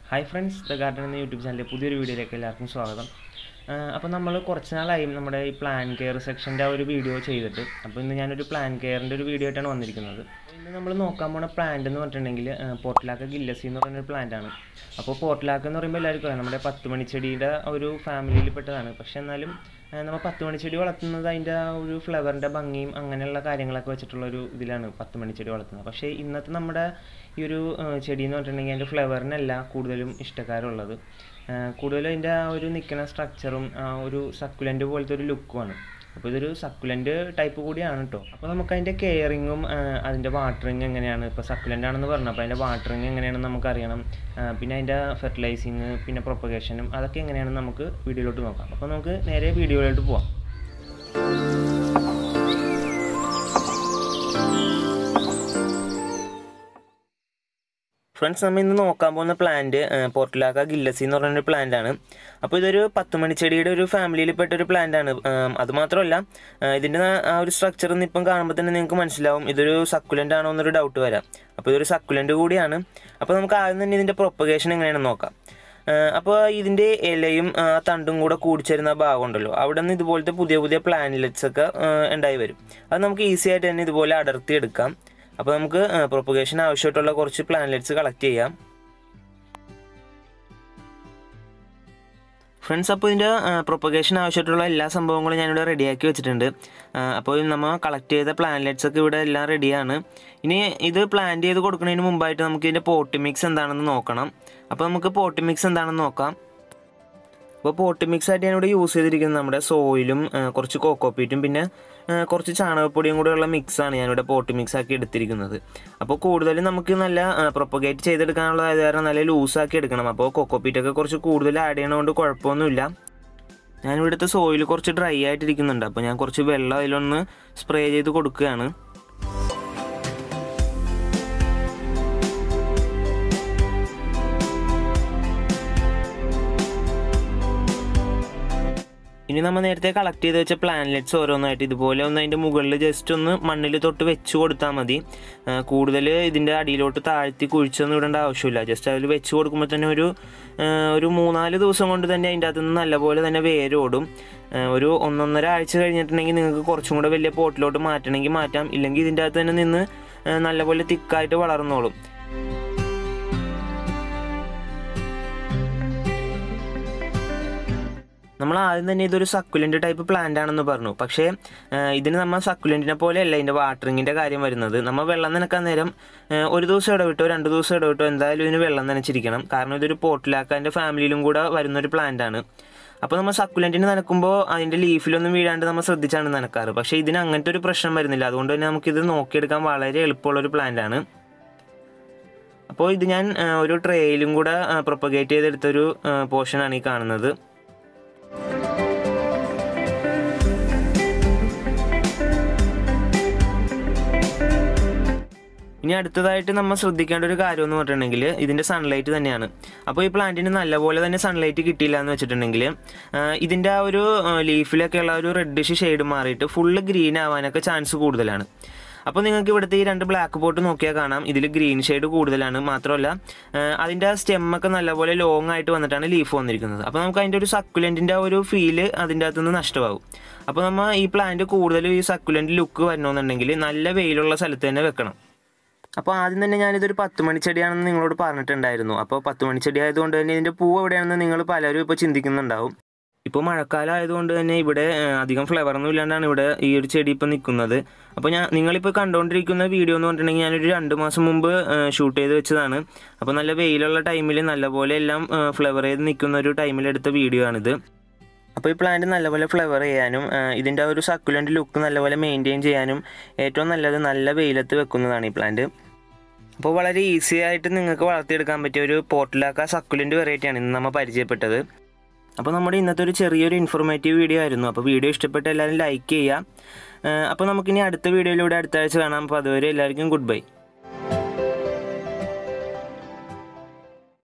hi friends the garden എന്ന YouTube ചാനലിലെ പുതിയൊരു വീഡിയോയിലേക്ക് എല്ലാവർക്കും സ്വാഗതം അപ്പോൾ നമ്മൾ കുറച്ച് നാളായി നമ്മുടെ ഈ പ്ലാൻ കെയർ സെക്ഷൻ്റെ ആ ഒരു വീഡിയോ ചെയ്തിട്ട് അപ്പോൾ ഇന്ന് ഞാനൊരു പ്ലാൻ കെയറിൻ്റെ ഒരു വീഡിയോ ആയിട്ടാണ് വന്നിരിക്കുന്നത് ഇന്ന് നമ്മൾ നോക്കാൻ പോണ പ്ലാന്റ് എന്ന് പറഞ്ഞിട്ടുണ്ടെങ്കിൽ പോർട്ടിലാക്ക ഗില്ലസി എന്ന് പറയുന്നൊരു പ്ലാന്റ് ആണ് അപ്പോൾ പോർട്ടിലാക്ക എന്ന് പറയുമ്പോൾ എല്ലാവർക്കും അറിയാം നമ്മുടെ പത്ത് മണിച്ചെടിയുടെ ഒരു ഫാമിലിയിൽ പെട്ടതാണ് പക്ഷേ എന്നാലും ആ, നമ്മൾ പത്ത് മണിച്ചെടി വളർത്തുന്നത് അതിൻ്റെ ആ ഒരു ഫ്ലവറിൻ്റെ ഭംഗിയും അങ്ങനെയുള്ള കാര്യങ്ങളൊക്കെ വെച്ചിട്ടുള്ള ഒരു ഇതിലാണ് പത്ത് മണിച്ചെടി വളർത്തുന്നത് പക്ഷേ ഇന്നത്തെ നമ്മുടെ ഈ ഒരു ആ, ചെടി എന്ന് പറഞ്ഞിട്ടുണ്ടെങ്കിൽ അതിൻ്റെ ഫ്ലവറിനല്ല കൂടുതലും ഇഷ്ടക്കാരുള്ളത് ആ, കൂടുതലും അതിൻ്റെ ആ ഒരു നിൽക്കുന്ന സ്ട്രക്ചറും ആ ഒരു സക്കുലൻ്റ് പോലത്തെ ഒരു ലുക്കുമാണ് അപ്പോൾ ഇതൊരു സക്കുലൻ്റ് ടൈപ്പ് കൂടിയാണ് കേട്ടോ അപ്പോൾ നമുക്ക് അതിൻ്റെ കെയറിങ്ങും അതിൻ്റെ വാട്ടറിങ് എങ്ങനെയാണ് ഇപ്പോൾ സക്കുലൻ്റ് ആണെന്ന് പറഞ്ഞു അപ്പോൾ അതിൻ്റെ വാട്ടറിങ് എങ്ങനെയാണെന്ന് നമുക്കറിയണം ആ, പിന്നെ അതിൻ്റെ ഫെർട്ടിലൈസിങ് പിന്നെ പ്രൊപ്പഗേഷനും അതൊക്കെ എങ്ങനെയാണെന്ന് നമുക്ക് വീഡിയോയിലോട്ട് നോക്കാം അപ്പോൾ നമുക്ക് നേരെ വീഡിയോയിലോട്ട് പോവാം ഫ്രണ്ട്സ് നമ്മൾ ഇന്ന് നോക്കാൻ പോകുന്ന പ്ലാന്റ് പോർട്ടിലാക്ക ഗില്ലസി എന്ന് പറയുന്നൊരു പ്ലാന്റ് ആണ് അപ്പോൾ ഇതൊരു പത്ത് മണിച്ചെടിയുടെ ഒരു ഫാമിലിയിൽ പെട്ട ഒരു പ്ലാന്റ് ആണ് അതുമാത്രമല്ല ഇതിൻ്റെ ആ ഒരു സ്ട്രക്ചർ ഒന്ന് ഇപ്പം കാണുമ്പോൾ തന്നെ നിങ്ങൾക്ക് മനസ്സിലാവും ഇതൊരു സക്കുലൻ്റ് ആണോ എന്നൊരു ഡൗട്ട് വരാം അപ്പോൾ ഇതൊരു സക്കുലൻ്റ് കൂടിയാണ് അപ്പോൾ നമുക്ക് ആദ്യം തന്നെ ഇതിൻ്റെ പ്രൊപ്പഗേഷൻ എങ്ങനെയാണെന്ന് നോക്കാം അപ്പോൾ ഇതിൻ്റെ ഇലയും ആ, തണ്ടും കൂടെ കൂടിച്ചേരുന്ന ഭാഗമുണ്ടല്ലോ അവിടെ നിന്ന് ഇതുപോലത്തെ പുതിയ പുതിയ പ്ലാനറ്റ്സ് ഒക്കെ ആ, ഉണ്ടായി വരും അത് നമുക്ക് ഈസി ആയിട്ട് തന്നെ ഇതുപോലെ അടർത്തി എടുക്കാം അപ്പോൾ നമുക്ക് പ്രൊപ്പഗേഷൻ ആവശ്യമായിട്ടുള്ള കുറച്ച് പ്ലാനറ്റ്സ് കളക്ട് ചെയ്യാം ഫ്രണ്ട്സ് അപ്പോൾ ഇതിൻ്റെ പ്രൊപ്പഗേഷൻ ആവശ്യമായിട്ടുള്ള എല്ലാ സംഭവങ്ങളും ഞാനിവിടെ റെഡിയാക്കി വെച്ചിട്ടുണ്ട് ആ, അപ്പോൾ നമ്മൾ കളക്ട് ചെയ്ത പ്ലാനറ്റ്സ് ഒക്കെ ഇവിടെ എല്ലാം റെഡിയാണ് ഇനി ഇത് പ്ലാന്റ് ചെയ്ത് കൊടുക്കുന്നതിന് മുമ്പായിട്ട് നമുക്ക് ഇതിൻ്റെ പോട്ടി മിക്സ് എന്താണെന്ന് നോക്കണം അപ്പോൾ നമുക്ക് പോട്ടി മിക്സ് എന്താണെന്ന് നോക്കാം അപ്പോൾ പോട്ടി മിക്സ് ആയിട്ട് ഞാനിവിടെ യൂസ് ചെയ്തിരിക്കുന്നത് നമ്മുടെ സോയിലും ആ, കുറച്ച് കോക്കോപ്പീറ്റും പിന്നെ ആ, കുറച്ച് ചാണകപ്പൊടിയും കൂടെയുള്ള മിക്സാണ് ഞാനിവിടെ പോട്ടി മിക്സ് ആക്കി എടുത്തിരിക്കുന്നത് അപ്പോൾ കൂടുതലും നമുക്ക് നല്ല പ്രൊപ്പഗേറ്റ് ചെയ്തെടുക്കാനുള്ളതായത് കാരണം നല്ല ലൂസാക്കി എടുക്കണം അപ്പോൾ കോക്കോപ്പീറ്റൊക്കെ കുറച്ച് കൂടുതൽ ആഡ് ചെയ്യണതുകൊണ്ട് കുഴപ്പമൊന്നുമില്ല ഞാനിവിടുത്തെ സോയിൽ കുറച്ച് ഡ്രൈ ആയിട്ടിരിക്കുന്നുണ്ട് അപ്പോൾ ഞാൻ കുറച്ച് വെള്ളം അതിലൊന്ന് സ്പ്രേ ചെയ്ത് കൊടുക്കുകയാണ് ഇനി നമ്മൾ നേരത്തെ കളക്ട് ചെയ്ത് വെച്ച പ്ലാനറ്റ്സ് ഓരോന്നായിട്ട് ഇതുപോലെ ഒന്ന് അതിൻ്റെ മുകളിൽ ജസ്റ്റ് ഒന്ന് മണ്ണിൽ തൊട്ട് വെച്ച് കൊടുത്താൽ മതി കൂടുതൽ ഇതിൻ്റെ അടിയിലോട്ട് താഴ്ത്തി കുഴിച്ചൊന്നും ഇടേണ്ട ആവശ്യമില്ല ജസ്റ്റ് അതിൽ വെച്ച് കൊടുക്കുമ്പോൾ തന്നെ ഒരു ആ, ഒരു മൂന്നാല് ദിവസം കൊണ്ട് തന്നെ അതിൻ്റെ അകത്ത് നിന്ന് നല്ലപോലെ തന്നെ വേരോടും ആ, ഒരു ഒന്നൊന്നര ആഴ്ച കഴിഞ്ഞിട്ടുണ്ടെങ്കിൽ നിങ്ങൾക്ക് കുറച്ചും കൂടെ വലിയ പോട്ടിലോട്ട് മാറ്റണമെങ്കിൽ മാറ്റാം ഇല്ലെങ്കിൽ ഇതിൻ്റെ അകത്ത് തന്നെ നിന്ന് ആ, നല്ലപോലെ തിക്കായിട്ട് വളർന്നോളും നമ്മൾ ആദ്യം തന്നെ ഇതൊരു സക്കുലൻ്റ് ടൈപ്പ് പ്ലാന്റ് ആണെന്ന് പറഞ്ഞു പക്ഷേ ആ, ഇതിന് നമ്മൾ സക്കുലൻറ്റിനെ പോലെയല്ല ഇതിൻ്റെ വാട്ടറിങ്ങിൻ്റെ കാര്യം വരുന്നത് നമ്മൾ വെള്ളം നനക്കാൻ നേരം ആ, ഒരു ദിവസം ഇടവിട്ടോ രണ്ട് ദിവസം ഇടവിട്ടോ എന്തായാലും ഇതിന് വെള്ളം നനച്ചിരിക്കണം കാരണം ഇതൊരു പോട്ടിലാക്കാൻ്റെ ഫാമിലിയിലും കൂടെ വരുന്നൊരു പ്ലാന്റ് ആണ് അപ്പോൾ നമ്മൾ സക്കുലൻറ്റിന് നനക്കുമ്പോൾ അതിൻ്റെ ലീഫിലൊന്നും വീഴാണ്ട് നമ്മൾ ശ്രദ്ധിച്ചാണ് നനക്കാറ് പക്ഷേ ഇതിന് അങ്ങനത്തെ ഒരു പ്രശ്നം വരുന്നില്ല അതുകൊണ്ട് തന്നെ നമുക്കിത് നോക്കിയെടുക്കാൻ വളരെ എളുപ്പമുള്ളൊരു പ്ലാന്റ് ആണ് അപ്പോൾ ഇത് ഞാൻ ആ, ഒരു ട്രേയിലും കൂടെ പ്രൊപ്പഗേറ്റ് ചെയ്തെടുത്തൊരു പോർഷനാണ് ഈ കാണുന്നത് ഇനി അടുത്തതായിട്ട് നമ്മൾ ശ്രദ്ധിക്കേണ്ട ഒരു കാര്യം എന്ന് പറഞ്ഞിട്ടുണ്ടെങ്കിൽ ഇതിൻ്റെ സൺലൈറ്റ് തന്നെയാണ് അപ്പോൾ ഈ പ്ലാന്റിന് നല്ലപോലെ തന്നെ സൺലൈറ്റ് കിട്ടിയില്ല എന്ന് വെച്ചിട്ടുണ്ടെങ്കിൽ ആ, ഇതിൻ്റെ ആ ഒരു ലീഫിലൊക്കെ ഉള്ള ഒരു റെഡിഷ് ഷെയ്ഡ് മാറിയിട്ട് ഫുള്ള് ഗ്രീൻ ആവാനൊക്കെ ചാൻസ് കൂടുതലാണ് അപ്പോൾ നിങ്ങൾക്ക് ഇവിടുത്തെ ഈ രണ്ട് ബ്ലാക്ക് പോട്ട് നോക്കിയാൽ കാണാം ഇതിൽ ഗ്രീൻ ഷെയ്ഡ് കൂടുതലാണ് മാത്രമല്ല ആ, അതിൻ്റെ ആ സ്റ്റെമ്മൊക്കെ നല്ലപോലെ ലോങ് ആയിട്ട് വന്നിട്ടാണ് ലീഫ് വന്നിരിക്കുന്നത് അപ്പോൾ നമുക്ക് അതിൻ്റെ ഒരു സക്കുലൻറ്റിൻ്റെ ആ ഒരു ഫീല് അതിൻ്റെ അകത്തുനിന്ന് നഷ്ടമാകും അപ്പോൾ നമ്മൾ ഈ പ്ലാന്റ് കൂടുതലും ഈ സക്കുലൻ്റ് ലുക്ക് വരണമെന്നുണ്ടെങ്കിൽ നല്ല വെയിലുള്ള സ്ഥലത്ത് തന്നെ വെക്കണം അപ്പോൾ ആദ്യം തന്നെ ഞാനിതൊരു പത്ത് മണിച്ചെടിയാണെന്ന് നിങ്ങളോട് പറഞ്ഞിട്ടുണ്ടായിരുന്നു അപ്പോൾ പത്ത് മണിച്ചെടി ആയതുകൊണ്ട് തന്നെ ഇതിൻ്റെ പൂവ് എവിടെയാണെന്ന് നിങ്ങൾ പലരും ഇപ്പോൾ ചിന്തിക്കുന്നുണ്ടാവും ഇപ്പോൾ മഴക്കാലം ആയതുകൊണ്ട് തന്നെ ഇവിടെ ആ, അധികം ഫ്ലവർ ഒന്നും ഇല്ലാണ്ടാണ് ഇവിടെ ഈ ഒരു ചെടി ഇപ്പോൾ നിൽക്കുന്നത് അപ്പോൾ ഞാൻ നിങ്ങളിപ്പോൾ കണ്ടുകൊണ്ടിരിക്കുന്ന വീഡിയോ എന്ന് പറഞ്ഞിട്ടുണ്ടെങ്കിൽ ഞാനൊരു രണ്ട് മാസം മുമ്പ് ഷൂട്ട് ചെയ്ത് വെച്ചതാണ് അപ്പോൾ നല്ല വെയിലുള്ള ടൈമിൽ നല്ലപോലെ എല്ലാം ഫ്ലവർ ചെയ്ത് നിൽക്കുന്ന ഒരു ടൈമിലെടുത്ത വീഡിയോ ആണിത് അപ്പോൾ ഈ പ്ലാന്റ് നല്ലപോലെ ഫ്ലവർ ചെയ്യാനും ആ, ഇതിൻ്റെ ആ ഒരു സക്കുലൻ്റ് ലുക്ക് നല്ലപോലെ മെയിൻറ്റെയിൻ ചെയ്യാനും ഏറ്റവും നല്ലത് നല്ല വെയിലത്ത് വെക്കുന്നതാണ് ഈ പ്ലാന്റ് അപ്പോൾ വളരെ ഈസി ആയിട്ട് നിങ്ങൾക്ക് വളർത്തിയെടുക്കാൻ പറ്റിയ ഒരു പോർട്ടിലാക്ക സക്കുലൻ്റ് വെറൈറ്റിയാണ് ഇന്ന് നമ്മൾ പരിചയപ്പെട്ടത് അപ്പോൾ നമ്മുടെ ഇന്നത്തെ ഒരു ചെറിയൊരു ഇൻഫോർമേറ്റീവ് വീഡിയോ ആയിരുന്നു അപ്പോൾ വീഡിയോ ഇഷ്ടപ്പെട്ട എല്ലാവരും ലൈക്ക് ചെയ്യുക ആ, അപ്പോൾ നമുക്കിനി അടുത്ത വീഡിയോയിലൂടെ അടുത്ത ആഴ്ച കാണാം അപ്പോൾ അതുവരെ എല്ലാവർക്കും ഗുഡ് ബൈ